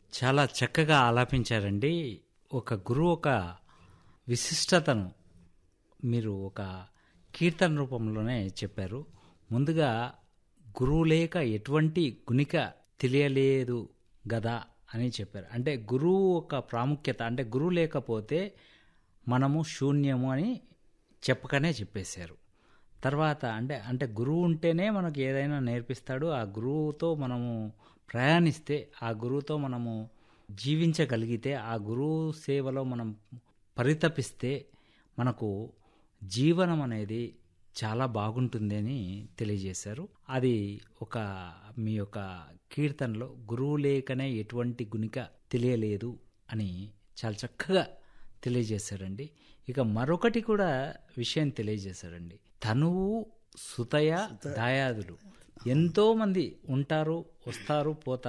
చాలా చక్కగా ఆలాపించారండి ఒక గురువు ఒక విశిష్టతను మీరు ఒక కీర్తన రూపంలోనే చెప్పారు ముందుగా గురువు లేక ఎటువంటి గుణిక తెలియలేదు గదా అని చెప్పారు అంటే గురువు ఒక ప్రాముఖ్యత అంటే గురువు లేకపోతే మనము శూన్యము అని చెప్పకనే చెప్పేశారు తర్వాత అంటే అంటే గురువు ఉంటేనే మనకు ఏదైనా నేర్పిస్తాడు ఆ గురువుతో మనము ప్రయాణిస్తే ఆ గురువుతో మనము జీవించగలిగితే ఆ గురువు సేవలో మనం పరితపిస్తే మనకు జీవనం అనేది చాలా బాగుంటుంది అని తెలియజేశారు అది ఒక మీ యొక్క కీర్తనలో గురువు లేకనే ఎటువంటి గుణిక తెలియలేదు అని చాలా చక్కగా తెలియజేశారండి ఇక మరొకటి కూడా విషయం తెలియజేశారండి తనువు సుతయ దాయాదులు ఎంతో మంది ఉంటారు వస్తారు పోతారు